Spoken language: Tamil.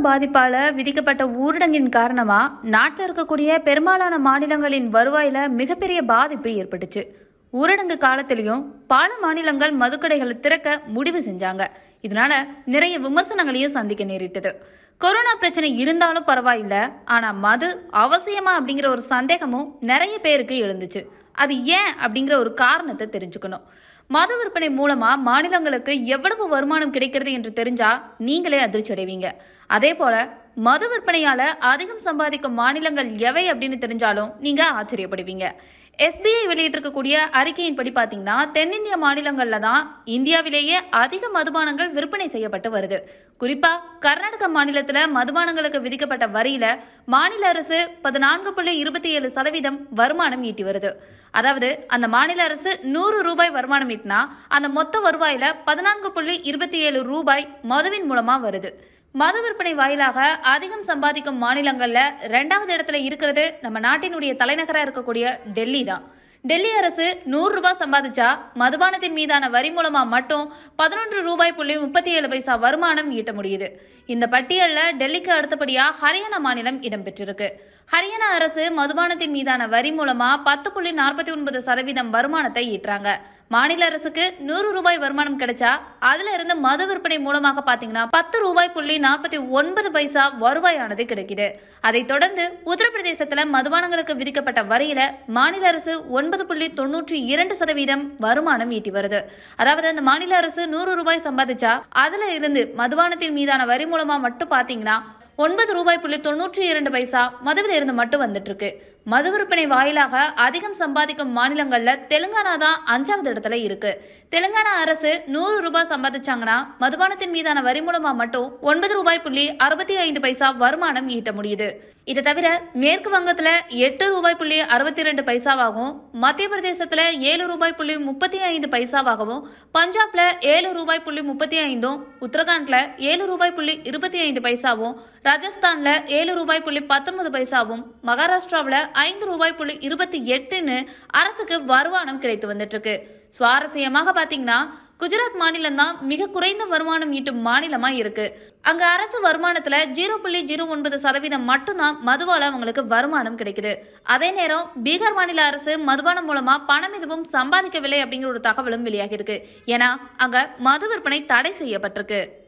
பாதிப்பால விதிக்கப்பட்ட ஊரடங்கின் காரணமா நாட்டில் இருக்கக்கூடிய பெரும்பாலான மாநிலங்களின் வருவாயில மிகப்பெரிய பாதிப்பு ஏற்பட்டுச்சு ஊரடங்கு காலத்திலையும் பல மாநிலங்கள் மதுக்கடைகளை திறக்க முடிவு செஞ்சாங்க இதனால நிறைய விமர்சனங்களையும் சந்திக்க நேரிட்டது கொரோனா பிரச்சனை இருந்தாலும் பரவாயில்ல ஆனா மது அவசியமா அப்படிங்கிற ஒரு சந்தேகமும் நிறைய பேருக்கு எழுந்துச்சு அது ஏன் அப்படிங்கிற ஒரு காரணத்தை தெரிஞ்சுக்கணும் மது விற்பனை மூலமா மாநிலங்களுக்கு எவ்வளவு வருமானம் கிடைக்கிறது என்று தெரிஞ்சா நீங்களே அதிர்ச்சி அடைவீங்க அதே போல மது விற்பனையால அதிகம் சம்பாதிக்கும் மாநிலங்கள் எவை அப்படின்னு தெரிஞ்சாலும் நீங்க ஆச்சரியப்படுவீங்க எஸ்பிஐ வெளியிட்டிருக்கக்கூடிய அறிக்கையின்படி பார்த்தீங்கன்னா தென்னிந்திய மாநிலங்கள்ல தான் இந்தியாவிலேயே அதிக மதுபானங்கள் விற்பனை செய்யப்பட்டு வருது குறிப்பா கர்நாடக மாநிலத்துல மதுபானங்களுக்கு விதிக்கப்பட்ட வரியில மாநில அரசு பதினான்கு புள்ளி இருபத்தி ஏழு சதவீதம் வருமானம் ஈட்டி வருது அதாவது அந்த மாநில அரசு நூறு ரூபாய் வருமானம் ஈட்டினா அந்த மொத்த வருவாயில பதினான்கு புள்ளி இருபத்தி ஏழு ரூபாய் மதுவின் மூலமா வருது மது விற்பனை வாயிலாக அதிகம் சம்பாதிக்கும் மாநிலங்கள்ல ரெண்டாவது இடத்துல இருக்கிறது நம்ம நாட்டினுடைய தலைநகரா இருக்கக்கூடிய டெல்லி தான் டெல்லி அரசு நூறு ரூபாய் சம்பாதிச்சா மதுபானத்தின் மீதான வரி மூலமா மட்டும் பதினொன்று ரூபாய் புள்ளி முப்பத்தி ஏழு பைசா வருமானம் ஈட்ட முடியுது இந்த பட்டியல்ல டெல்லிக்கு அடுத்தபடியா ஹரியானா மாநிலம் இடம்பெற்றிருக்கு ஹரியானா அரசு மதுபானத்தின் மீதான வரி மூலமா பத்து புள்ளி நாற்பத்தி ஒன்பது சதவீதம் வருமானத்தை ஈட்டுறாங்க மாநில அரசுக்கு நூறு ரூபாய் வருமானம் கிடைச்சா அதுல இருந்து மது விற்பனை மூலமாக பாத்தீங்கன்னா பத்து ரூபாய் புள்ளி நாற்பத்தி ஒன்பது பைசா வருவாயானது கிடைக்குது அதைத் தொடர்ந்து உத்தரப்பிரதேசத்துல மதுபானங்களுக்கு விதிக்கப்பட்ட வரியில மாநில அரசு ஒன்பது புள்ளி தொண்ணூற்றி இரண்டு சதவீதம் வருமானம் ஈட்டி வருது அதாவது அந்த மாநில அரசு நூறு ரூபாய் சம்பாதிச்சா அதுல இருந்து மதுபானத்தின் மீதான வரி மூலமா மட்டும் பாத்தீங்கன்னா ஒன்பது ரூபாய் புள்ளி தொண்ணூற்றி இரண்டு பைசா மதுவில் இருந்து மட்டும் வந்துட்டு இருக்கு மது விற்பனை வாயிலாக அதிகம் சம்பாதிக்கும் மாநிலங்கள்ல தெலுங்கானா தான் அஞ்சாவது இடத்துல இருக்கு தெலுங்கானா அரசு நூறு ரூபாய் சம்பாதிச்சாங்கன்னா மதுபானத்தின் மீதான வரி மூலமா மட்டும் ஒன்பது ரூபாய் புள்ளி அறுபத்தி ஐந்து பைசா வருமானம் ஈட்ட முடியுது இதை தவிர மேற்கு வங்கத்துல எட்டு ரூபாய் புள்ளி அறுபத்தி ரெண்டு பைசாவாகவும் மத்திய பிரதேசத்துல ஏழு ரூபாய் புள்ளி முப்பத்தி ஐந்து பைசாவாகவும் பஞ்சாப்ல ஏழு ரூபாய் புள்ளி முப்பத்தி ஐந்தும் உத்தரகாண்ட்ல ஏழு ரூபாய் புள்ளி இருபத்தி ஐந்து பைசாவும் ராஜஸ்தான்ல ஏழு ரூபாய் புள்ளி பத்தொன்பது பைசாவும் மகாராஷ்டிராவில் ஐந்து ரூபாய் புள்ளி இருபத்தி எட்டுன்னு அரசுக்கு வருமானம் கிடைத்து வந்துட்டு இருக்கு சுவாரஸ்யமாக பாத்தீங்கன்னா குஜராத் மாநிலம் தான் மிக குறைந்த வருமானம் ஈட்டும் மாநிலமா இருக்கு அங்க அரசு வருமானத்துல ஜீரோ புள்ளி ஜீரோ ஒன்பது சதவீதம் மட்டும்தான் மதுவால அவங்களுக்கு வருமானம் கிடைக்குது அதே நேரம் பீகார் மாநில அரசு மதுபானம் மூலமா பணம் எதுவும் சம்பாதிக்கவில்லை அப்படிங்கிற ஒரு தகவலும் வெளியாகி இருக்கு ஏன்னா அங்க மது விற்பனை தடை செய்யப்பட்டிருக்கு